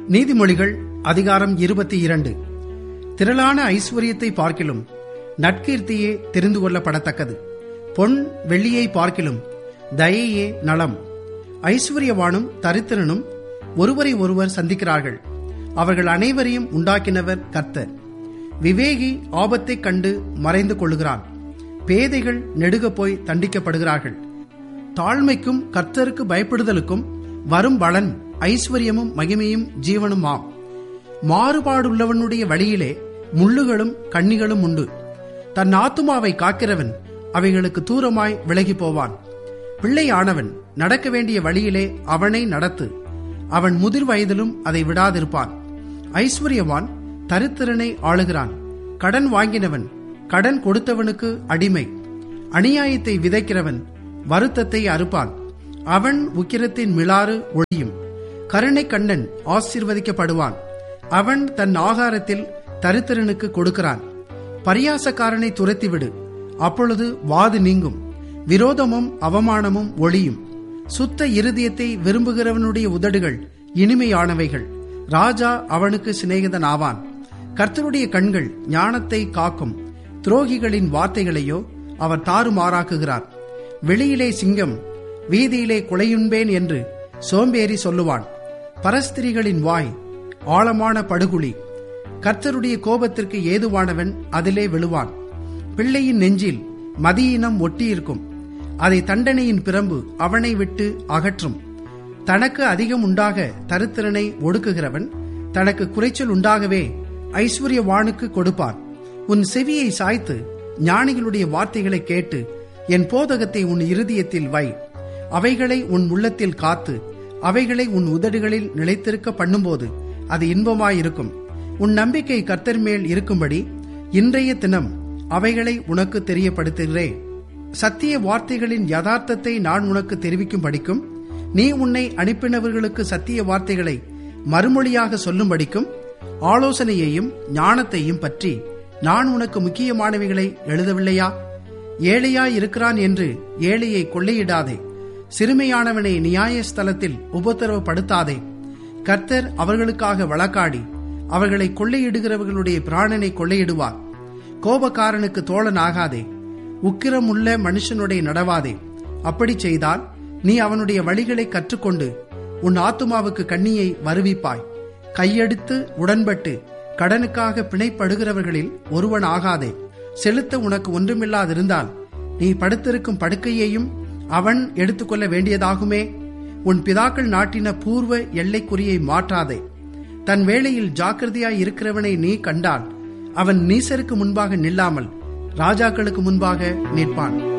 நீதிமொழிகள் அதிகாரம் இருபத்தி இரண்டு திரளான ஐஸ்வர்யத்தை பார்க்கிலும் நற்கீர்த்தியே தெரிந்து கொள்ளப்படத்தக்கது பொன் வெள்ளியை பார்க்கிலும் தயையே நலம் ஐஸ்வர்யவானும் தரித்திரனும் ஒருவரை ஒருவர் சந்திக்கிறார்கள் அவர்கள் அனைவரையும் உண்டாக்கினவர் கர்த்தர் விவேகி ஆபத்தைக் கண்டு மறைந்து கொள்ளுகிறான் பேதைகள் நெடுக போய் தண்டிக்கப்படுகிறார்கள் தாழ்மைக்கும் கர்த்தருக்கு பயப்படுதலுக்கும் வரும் பலன் ஐஸ்வர்யமும் மகிமையும் ஜீவனுமாம் மாறுபாடுள்ளவனுடைய வழியிலே முள்ளுகளும் கண்ணிகளும் உண்டு தன் ஆத்துமாவை காக்கிறவன் அவைகளுக்கு தூரமாய் விலகி போவான் பிள்ளையானவன் நடக்க வேண்டிய வழியிலே அவனை நடத்து அவன் முதிர் வயதிலும் அதை விடாதிருப்பான் ஐஸ்வர்யவான் தரித்திரனை ஆளுகிறான் கடன் வாங்கினவன் கடன் கொடுத்தவனுக்கு அடிமை அநியாயத்தை விதைக்கிறவன் வருத்தத்தை அறுப்பான் அவன் உக்கிரத்தின் மிளாறு ஒழியும் கருணை கண்ணன் ஆசீர்வதிக்கப்படுவான் அவன் தன் ஆகாரத்தில் தரித்திரனுக்கு கொடுக்கிறான் பரியாசக்காரனை துரத்திவிடு அப்பொழுது வாது நீங்கும் விரோதமும் அவமானமும் ஒளியும் சுத்த இருதயத்தை விரும்புகிறவனுடைய உதடுகள் இனிமையானவைகள் ராஜா அவனுக்கு சிநேகிதன் ஆவான் கர்த்தருடைய கண்கள் ஞானத்தை காக்கும் துரோகிகளின் வார்த்தைகளையோ அவர் தாறுமாறாக்குகிறார் வெளியிலே சிங்கம் வீதியிலே கொலையுண்பேன் என்று சோம்பேறி சொல்லுவான் பரஸ்திரிகளின் வாய் ஆழமான படுகுழி கர்த்தருடைய கோபத்திற்கு ஏதுவானவன் அதிலே விழுவான் பிள்ளையின் நெஞ்சில் மதியினம் ஒட்டியிருக்கும் அதை தண்டனையின் பிரம்பு அவனை விட்டு அகற்றும் தனக்கு அதிகம் உண்டாக தருத்திரனை ஒடுக்குகிறவன் தனக்கு குறைச்சல் உண்டாகவே ஐஸ்வர்யவானுக்கு கொடுப்பான் உன் செவியை சாய்த்து ஞானிகளுடைய வார்த்தைகளை கேட்டு என் போதகத்தை உன் இருதயத்தில் வை அவைகளை உன் உள்ளத்தில் காத்து அவைகளை உன் உதடுகளில் நிலைத்திருக்க பண்ணும்போது அது இன்பமாயிருக்கும் உன் நம்பிக்கை கர்த்தர் மேல் இருக்கும்படி இன்றைய தினம் அவைகளை உனக்கு தெரியப்படுத்துகிறேன் சத்திய வார்த்தைகளின் யதார்த்தத்தை நான் உனக்கு தெரிவிக்கும் படிக்கும் நீ உன்னை அனுப்பினவர்களுக்கு சத்திய வார்த்தைகளை மறுமொழியாக சொல்லும்படிக்கும் ஆலோசனையையும் ஞானத்தையும் பற்றி நான் உனக்கு முக்கியமானவைகளை எழுதவில்லையா ஏழையாய் இருக்கிறான் என்று ஏழையை கொள்ளையிடாதே சிறுமையானவனை நியாயஸ்தலத்தில் உபத்திரவப்படுத்தாதே கர்த்தர் அவர்களுக்காக வழக்காடி அவர்களை கொள்ளையிடுகிறவர்களுடைய பிராணனை கொள்ளையிடுவார் கோபக்காரனுக்கு தோழன் ஆகாதே உக்கிரமுள்ள மனுஷனுடைய நடவாதே அப்படி செய்தால் நீ அவனுடைய வழிகளை கற்றுக்கொண்டு உன் ஆத்துமாவுக்கு கண்ணியை வருவிப்பாய் கையெடுத்து உடன்பட்டு கடனுக்காக பிணைப்படுகிறவர்களில் ஒருவன் ஆகாதே செலுத்த உனக்கு ஒன்றுமில்லாதிருந்தால் நீ படுத்திருக்கும் படுக்கையையும் அவன் எடுத்துக்கொள்ள வேண்டியதாகுமே உன் பிதாக்கள் நாட்டின பூர்வ எல்லைக்குறியை மாற்றாதே தன் வேளையில் ஜாக்கிரதையாய் இருக்கிறவனை நீ கண்டால் அவன் நீசருக்கு முன்பாக நில்லாமல் ராஜாக்களுக்கு முன்பாக நிற்பான்